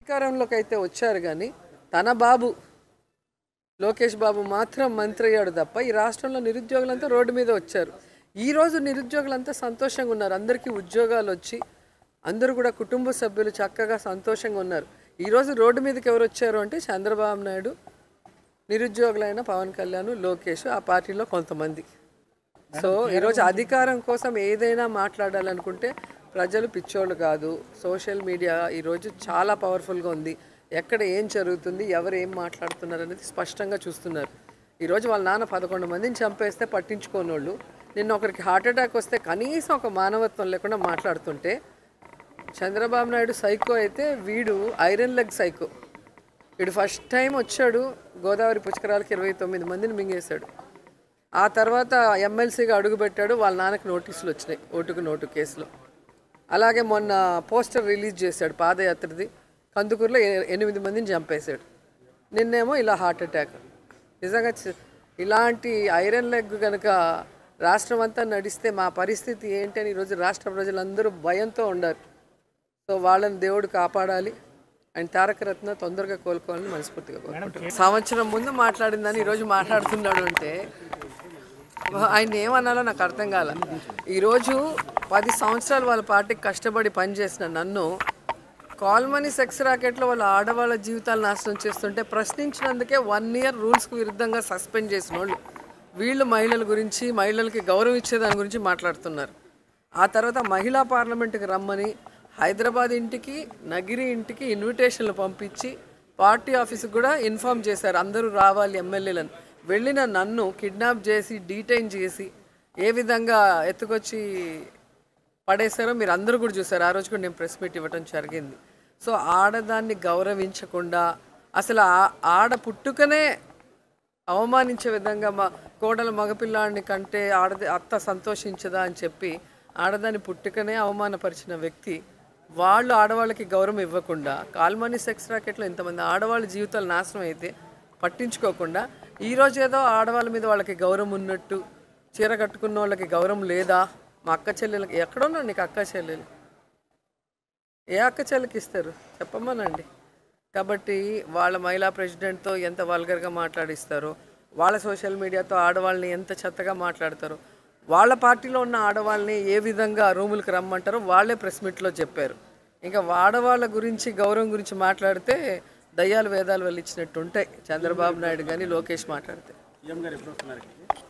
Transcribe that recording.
అధికారంలోకి అయితే వచ్చారు కానీ తన బాబు లోకేష్ బాబు మాత్రం మంత్రి అయ్యాడు తప్ప ఈ రాష్ట్రంలో నిరుద్యోగులంతా రోడ్డు మీద వచ్చారు ఈ రోజు నిరుద్యోగులంతా సంతోషంగా ఉన్నారు అందరికీ ఉద్యోగాలు వచ్చి అందరూ కూడా కుటుంబ సభ్యులు చక్కగా సంతోషంగా ఉన్నారు ఈ రోజు రోడ్డు మీదకి ఎవరు వచ్చారు అంటే చంద్రబాబు నాయుడు నిరుద్యోగులైన పవన్ కళ్యాణ్ లోకేష్ ఆ పార్టీలో కొంతమంది సో ఈరోజు అధికారం కోసం ఏదైనా మాట్లాడాలనుకుంటే ప్రజలు పిచ్చోళ్ళు కాదు సోషల్ మీడియా ఈరోజు చాలా పవర్ఫుల్గా ఉంది ఎక్కడ ఏం జరుగుతుంది ఎవరు ఏం మాట్లాడుతున్నారు అనేది స్పష్టంగా చూస్తున్నారు ఈరోజు వాళ్ళ నాన్న పదకొండు మందిని చంపేస్తే పట్టించుకోనోళ్ళు నిన్న ఒకరికి హార్ట్ అటాక్ వస్తే కనీసం ఒక మానవత్వం లేకుండా మాట్లాడుతుంటే చంద్రబాబు నాయుడు సైకో అయితే వీడు ఐరన్ లెగ్ సైకో వీడు ఫస్ట్ టైం వచ్చాడు గోదావరి పుష్కరాలకి ఇరవై తొమ్మిది మందిని మింగేశాడు ఆ తర్వాత ఎమ్మెల్సీగా అడుగుపెట్టాడు వాళ్ళ నాన్నకి నోటీసులు వచ్చినాయి ఓటుకు నోటు కేసులో అలాగే మొన్న పోస్టర్ రిలీజ్ చేశాడు పాదయాత్రది కందుకూరులో ఎ- ఎనిమిది మందిని చంపేశాడు నిన్నేమో ఇలా హార్ట్ అటాక్ నిజంగా చ- ఇలాంటి ఐరన్ లెగ్ కనుక రాష్ట్రం అంతా నడిస్తే మా పరిస్థితి ఏంటి అని ఈరోజు రాష్ట్ర ప్రజలందరూ భయంతో ఉండారు సో వాళ్ళని దేవుడు కాపాడాలి ఆయన తారక రత్న తొందరగా కోలుకోవాలని మనస్ఫూర్తిగా కోరుకుంటున్నాను సంవత్సరం ముందు మాట్లాడిందని ఈరోజు మాట్లాడుతున్నాడు అంటే ఆయన ఏమన్నాలో నాకు అర్థం కాల ఈరోజు పది సంవత్సరాలు వాళ్ళ పార్టీకి కష్టపడి పనిచేసిన నన్ను కాల్మనీ సెక్స్ రాకెట్లో వాళ్ళ ఆడవాళ్ళ జీవితాలు నాశనం చేస్తుంటే ప్రశ్నించినందుకే వన్ ఇయర్ రూల్స్కి విరుద్ధంగా సస్పెండ్ చేసిన వాళ్ళు వీళ్ళు మహిళల గురించి మహిళలకి గౌరవం ఇచ్చే దాని గురించి మాట్లాడుతున్నారు ఆ తర్వాత మహిళా పార్లమెంట్కి రమ్మని హైదరాబాద్ ఇంటికి నగిరి ఇంటికి ఇన్విటేషన్లు పంపించి పార్టీ ఆఫీస్కి కూడా ఇన్ఫామ్ చేశారు అందరూ రావాలి ఎమ్మెల్యేలను వెళ్ళిన నన్ను కిడ్నాప్ చేసి డీటైన్ చేసి ఏ విధంగా ఎత్తుకొచ్చి పడేశారో మీరు అందరూ కూడా చూసారు ఆ రోజు కూడా నేను ప్రెస్ మీట్ ఇవ్వటం జరిగింది సో ఆడదాన్ని గౌరవించకుండా అసలు ఆ ఆడ పుట్టుకనే అవమానించే విధంగా మా కోడల మగపిల్లాడిని కంటే ఆడది అత్త సంతోషించదా అని చెప్పి ఆడదాని పుట్టుకనే అవమానపరిచిన వ్యక్తి వాళ్ళు ఆడవాళ్ళకి గౌరవం ఇవ్వకుండా కాల్మనీ సెక్స్ రాకెట్లో ఇంతమంది ఆడవాళ్ళ జీవితాలు నాశనం అయితే పట్టించుకోకుండా ఈ రోజు ఏదో ఆడవాళ్ళ మీద వాళ్ళకి గౌరవం ఉన్నట్టు చీర కట్టుకున్న వాళ్ళకి గౌరవం లేదా మా అక్క చెల్లెలకి ఎక్కడున్నాడు నీకు అక్క చెల్లెలు ఏ అక్క చెల్లెకి ఇస్తారు చెప్పమనండి కాబట్టి వాళ్ళ మహిళా ప్రెసిడెంట్తో ఎంత వల్గర్గా మాట్లాడిస్తారో వాళ్ళ సోషల్ మీడియాతో ఆడవాళ్ళని ఎంత చెత్తగా మాట్లాడతారో వాళ్ళ పార్టీలో ఉన్న ఆడవాళ్ళని ఏ విధంగా రూములకు రమ్మంటారో వాళ్ళే ప్రెస్ మీట్లో చెప్పారు ఇంకా ఆడవాళ్ళ గురించి గౌరవం గురించి మాట్లాడితే దయ్యాలు వేదాలు వెళ్ళిచ్చినట్టు ఉంటాయి చంద్రబాబు నాయుడు కానీ లోకేష్ మాట్లాడితే సీఎం గారు ఎప్పుడు వస్తున్నారు ఇక్కడికి?